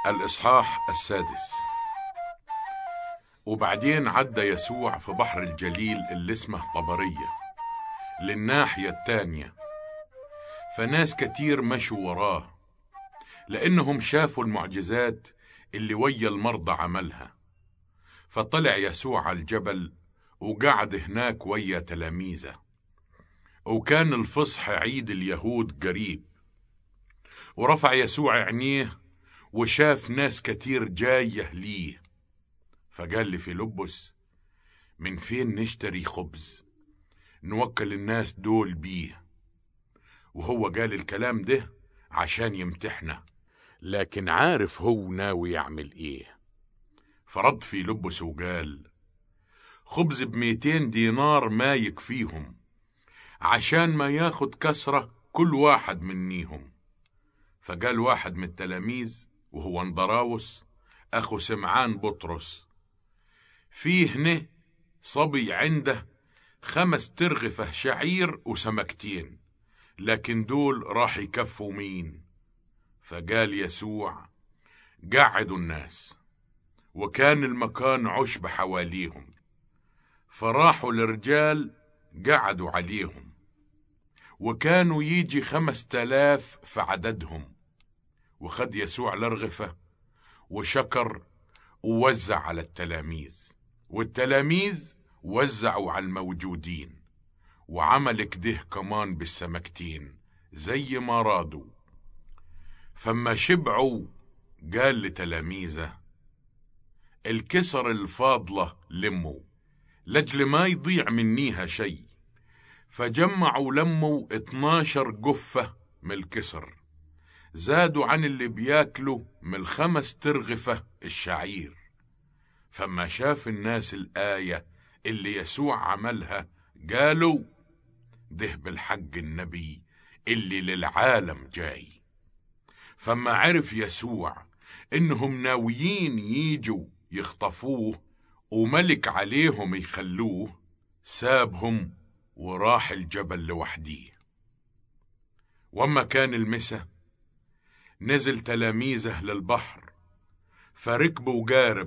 الإصحاح السادس وبعدين عدى يسوع في بحر الجليل اللي اسمه طبرية للناحية التانية فناس كتير مشوا وراه لأنهم شافوا المعجزات اللي ويا المرضى عملها فطلع يسوع على الجبل وقعد هناك ويا تلاميذه وكان الفصح عيد اليهود قريب ورفع يسوع عينيه وشاف ناس كتير جاية ليه فقال لي فيلبس من فين نشتري خبز نوكل الناس دول بيه وهو قال الكلام ده عشان يمتحنا لكن عارف هو ناوي يعمل ايه فرد فيلبس وقال خبز بميتين دينار ما يكفيهم عشان ما ياخد كسرة كل واحد منيهم فقال واحد من التلاميذ وهو اندراوس أخو سمعان بطرس في هنا صبي عنده خمس ترغفة شعير وسمكتين لكن دول راح يكفوا مين فقال يسوع قعدوا الناس وكان المكان عشب حواليهم فراحوا الرجال قعدوا عليهم وكانوا يجي خمس تلاف في عددهم وخد يسوع الرغفة وشكر ووزع على التلاميذ والتلاميذ وزعوا على الموجودين وعمل كده كمان بالسمكتين زي ما رادوا فما شبعوا قال لتلاميذه الكسر الفاضلة لموا لجل ما يضيع منيها شيء فجمعوا لموا 12 قفة من الكسر زادوا عن اللي بياكلوا من الخمس ترغفة الشعير فما شاف الناس الآية اللي يسوع عملها قالوا ده بالحق النبي اللي للعالم جاي فما عرف يسوع انهم ناويين يجوا يخطفوه وملك عليهم يخلوه سابهم وراح الجبل لوحديه وما كان المسا نزل تلاميذه للبحر فركبوا جارب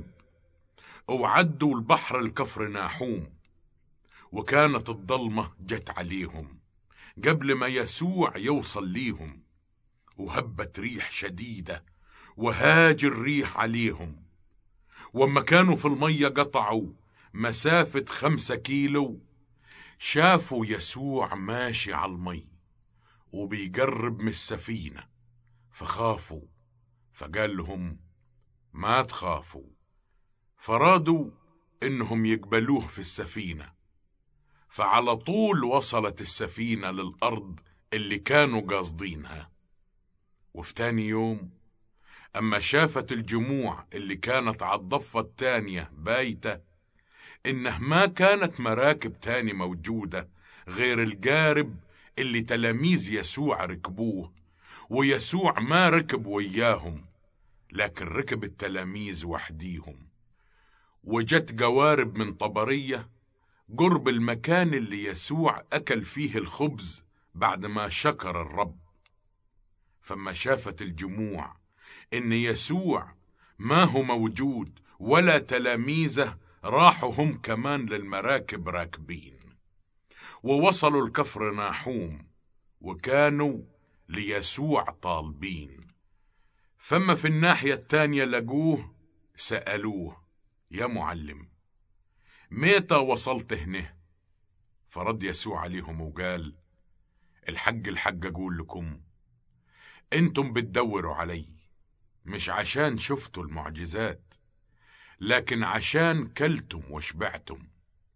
وعدوا البحر الكفر ناحوم وكانت الضلمة جت عليهم قبل ما يسوع يوصل ليهم وهبت ريح شديدة وهاج الريح عليهم وما كانوا في المية قطعوا مسافة خمسة كيلو شافوا يسوع ماشي على المي وبيقرب من السفينة فخافوا فقال لهم ما تخافوا فرادوا انهم يقبلوه في السفينة فعلى طول وصلت السفينة للأرض اللي كانوا قاصدينها وفي تاني يوم أما شافت الجموع اللي كانت على الضفة التانية بايتة إنه ما كانت مراكب تاني موجودة غير الجارب اللي تلاميذ يسوع ركبوه ويسوع ما ركب وياهم لكن ركب التلاميذ وحديهم وجت قوارب من طبرية قرب المكان اللي يسوع أكل فيه الخبز بعد ما شكر الرب فما شافت الجموع إن يسوع ما هو موجود ولا تلاميذه راحوا هم كمان للمراكب راكبين ووصلوا الكفر ناحوم وكانوا ليسوع طالبين فما في الناحية التانية لقوه سألوه يا معلم متى وصلت هنا فرد يسوع عليهم وقال الحق الحق أقول لكم انتم بتدوروا علي مش عشان شفتوا المعجزات لكن عشان كلتم وشبعتم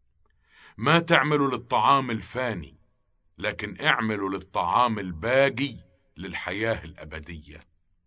ما تعملوا للطعام الفاني لكن اعملوا للطعام الباقي للحياة الأبدية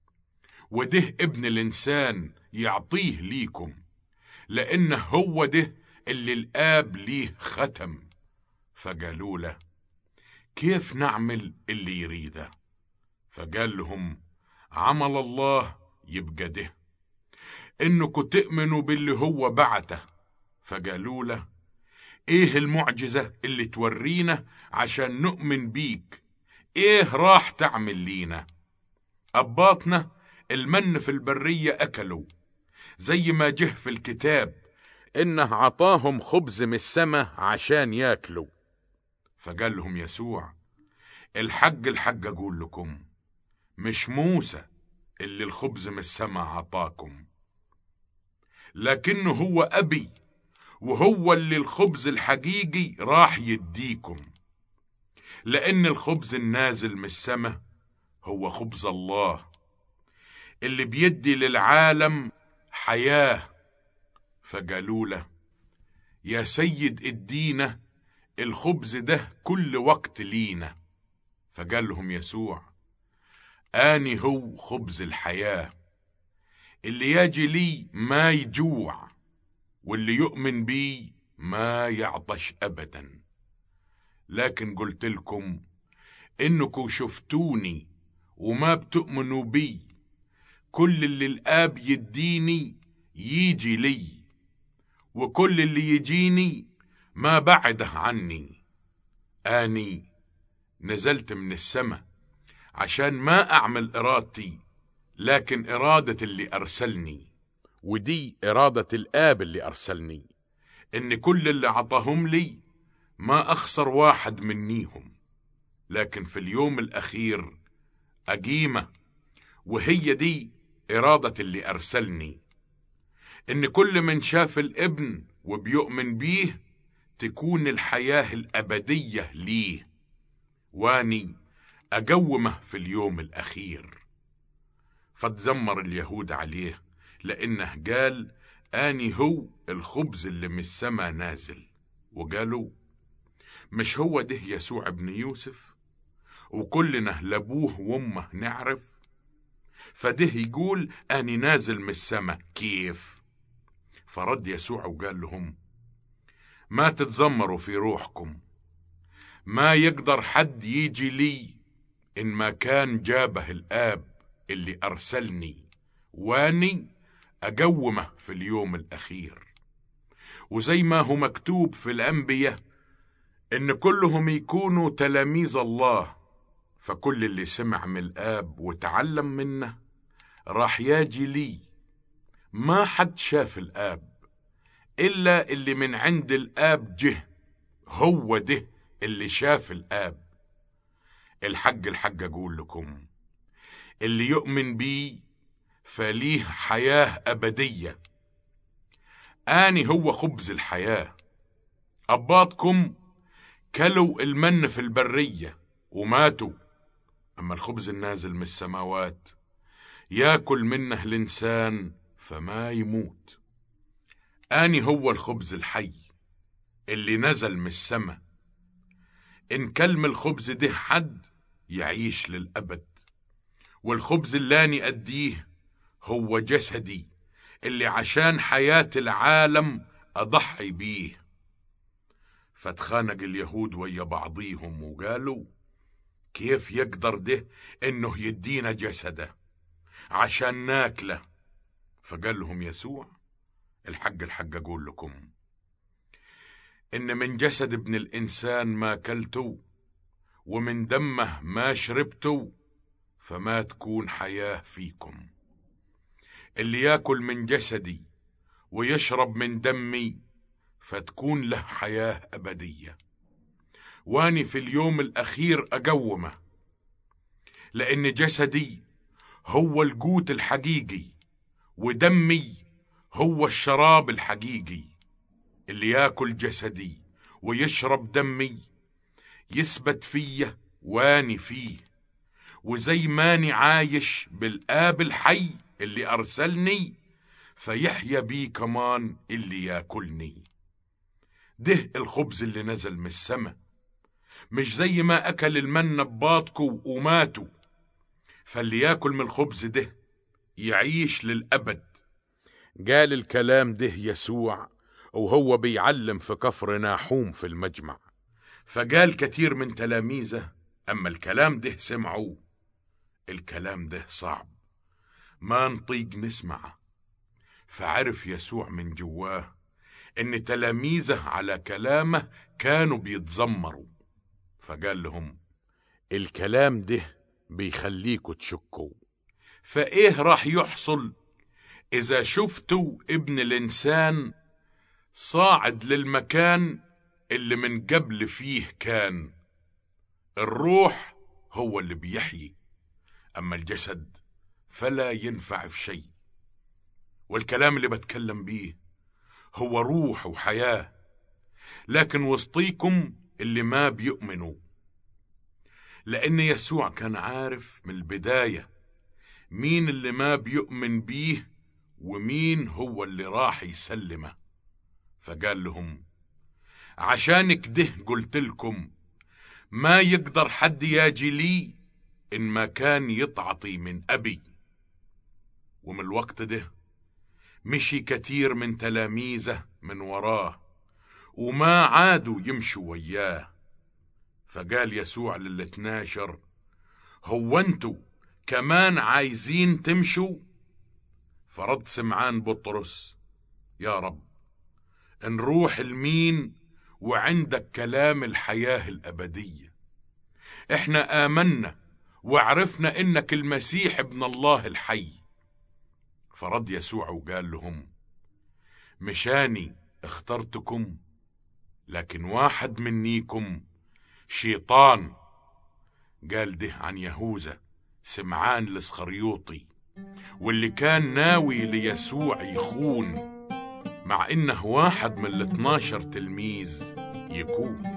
وده ابن الإنسان يعطيه ليكم لأنه هو ده اللي الآب ليه ختم فقالوا له كيف نعمل اللي يريده فقال لهم عمل الله يبقى ده انكم تؤمنوا باللي هو بعته فقالوا له ايه المعجزة اللي تورينا عشان نؤمن بيك ايه راح تعمل لينا اباطنا المن في البرية أكلوا زي ما جه في الكتاب إنه عطاهم خبز من السماء عشان ياكلوا فقال لهم يسوع الحق الحق أقول لكم مش موسى اللي الخبز من السماء عطاكم لكنه هو أبي وهو اللي الخبز الحقيقي راح يديكم لأن الخبز النازل من السماء هو خبز الله اللي بيدي للعالم حياة فقالوا له يا سيد ادينا الخبز ده كل وقت لينا فقال لهم يسوع آني هو خبز الحياة اللي يجي لي ما يجوع واللي يؤمن بي ما يعطش أبدا لكن قلت لكم إنكم شفتوني وما بتؤمنوا بي كل اللي الآب يديني يجي لي وكل اللي يجيني ما بعده عني آني نزلت من السماء عشان ما أعمل إرادتي لكن إرادة اللي أرسلني ودي إرادة الآب اللي أرسلني إن كل اللي عطاهم لي ما أخسر واحد منيهم لكن في اليوم الأخير أقيمة وهي دي إرادة اللي أرسلني إن كل من شاف الابن وبيؤمن بيه تكون الحياة الأبدية ليه واني أقومه في اليوم الأخير فتزمر اليهود عليه لأنه قال آني هو الخبز اللي من السما نازل وقالوا مش هو ده يسوع ابن يوسف وكلنا لابوه وامه نعرف فده يقول أني نازل من السما كيف فرد يسوع وقال لهم ما تتذمروا في روحكم ما يقدر حد يجي لي إن ما كان جابه الآب اللي أرسلني واني أقومه في اليوم الأخير وزي ما هو مكتوب في الأنبياء إن كلهم يكونوا تلاميذ الله فكل اللي سمع من الآب وتعلم منه راح ياجي لي ما حد شاف الآب إلا اللي من عند الآب جه هو ده اللي شاف الآب الحق الحق أقول لكم اللي يؤمن بي فليه حياة أبدية آني هو خبز الحياة أباطكم كلوا المن في البرية وماتوا أما الخبز النازل من السماوات ياكل منه الإنسان فما يموت آني هو الخبز الحي اللي نزل من السماء إن كلم الخبز ده حد يعيش للأبد والخبز اللاني أديه هو جسدي اللي عشان حياة العالم أضحي بيه فتخانق اليهود ويا بعضيهم وقالوا كيف يقدر ده انه يدينا جسده عشان ناكله فقال لهم يسوع الحق الحق اقول لكم ان من جسد ابن الانسان ما كلتوا ومن دمه ما شربتوا فما تكون حياه فيكم اللي ياكل من جسدي ويشرب من دمي فتكون له حياه ابديه واني في اليوم الاخير اقومه لان جسدي هو القوت الحقيقي ودمي هو الشراب الحقيقي اللي ياكل جسدي ويشرب دمي يثبت فيه واني فيه وزي ماني عايش بالآب الحي اللي أرسلني فيحيا بي كمان اللي ياكلني ده الخبز اللي نزل من السماء مش زي ما أكل المن بباطكوا وماتوا فاللي ياكل من الخبز ده يعيش للأبد قال الكلام ده يسوع وهو بيعلم في كفر ناحوم في المجمع فقال كتير من تلاميذه أما الكلام ده سمعوه الكلام ده صعب ما نطيق نسمعه فعرف يسوع من جواه ان تلاميذه على كلامه كانوا بيتذمروا فقال لهم الكلام ده بيخليكوا تشكوا فايه راح يحصل اذا شفتوا ابن الانسان صاعد للمكان اللي من قبل فيه كان الروح هو اللي بيحيي اما الجسد فلا ينفع في شيء والكلام اللي بتكلم بيه هو روح وحياه لكن وسطيكم اللي ما بيؤمنوا لأن يسوع كان عارف من البداية مين اللي ما بيؤمن بيه ومين هو اللي راح يسلمه فقال لهم عشان كده قلت لكم ما يقدر حد ياجي لي إن ما كان يتعطي من أبي ومن الوقت ده مشي كتير من تلاميذه من وراه وما عادوا يمشوا وياه فقال يسوع للاثناشر هو انتوا كمان عايزين تمشوا فرد سمعان بطرس يا رب نروح المين وعندك كلام الحياة الأبدية احنا آمنا وعرفنا انك المسيح ابن الله الحي فرد يسوع وقال لهم مشاني اخترتكم لكن واحد منيكم شيطان قال ده عن يهوذا سمعان الاسخريوطي واللي كان ناوي ليسوع يخون مع انه واحد من الاثناشر تلميذ يكون